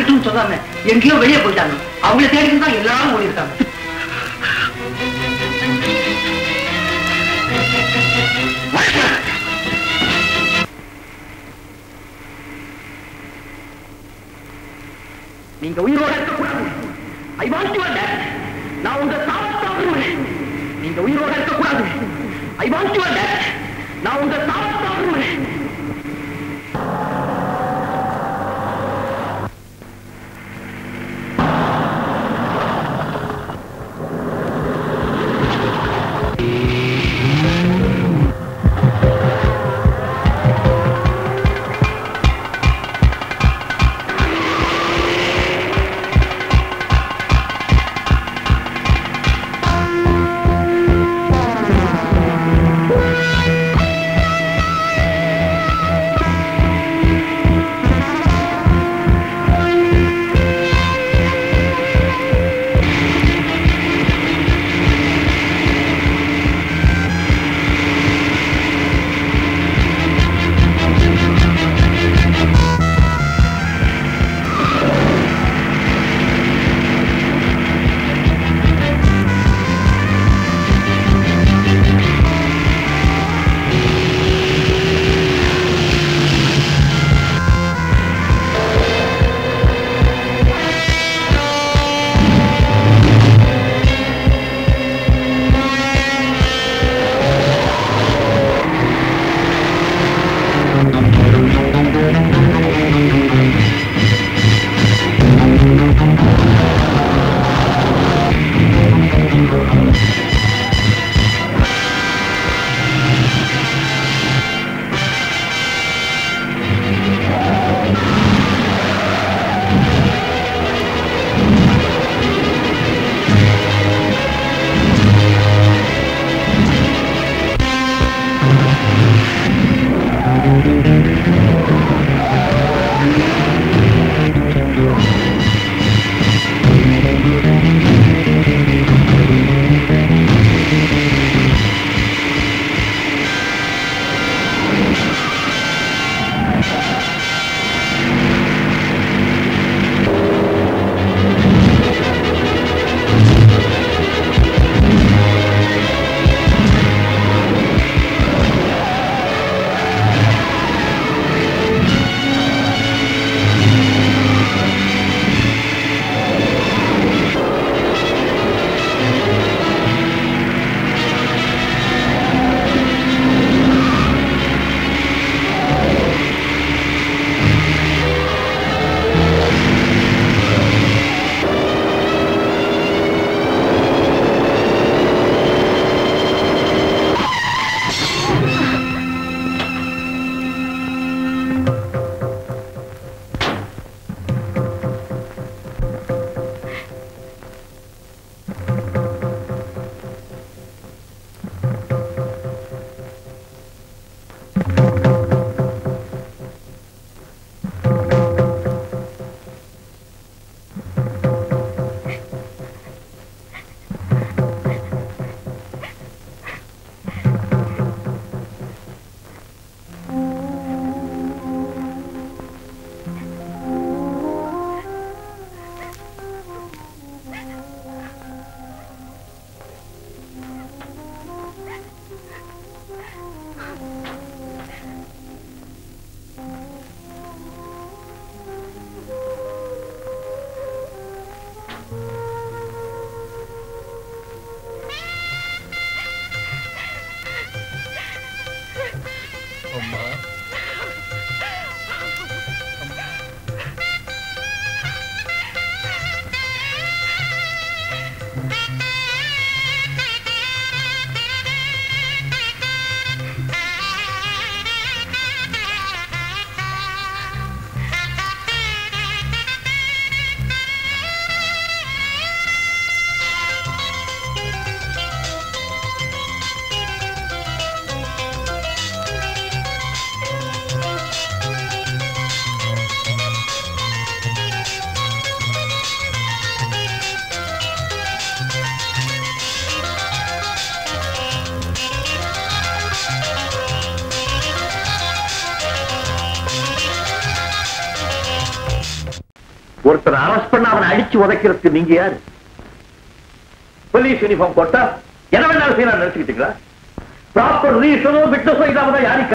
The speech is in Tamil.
யாருக்கிட்டும் சொல்லாம எங்கேயோ வெளியே போயிட்டாங்க அவங்கள தேடிட்டு தான் எல்லாரும் ஓடி இருக்காங்க நீங்க உயிரோட இருக்கக்கூடாது ஐ வாண்ட் யுவர் டெத் நான் உங்க சாவ சாப்பிடுவேன் நீங்க உயிரோட இருக்கக்கூடாது ஐ வாண்ட் யுவர் டெத் நான் உங்க சாவ சாப்பிடுவேன் அம்மா ஒருத்தர் அரெஸ்ட் பண்ண அவனை அடிச்சு உதைக்கிறதுக்கு நீங்க யாரு போலீஸ் யூனிஃபார்ம் போட்டா என்ன வேணாலும் செய்யலாம் நினைச்சுக்கிட்டீங்களா ப்ராப்பர் ரீசனோ விட்னஸோ இல்லாம தான் யாரையும்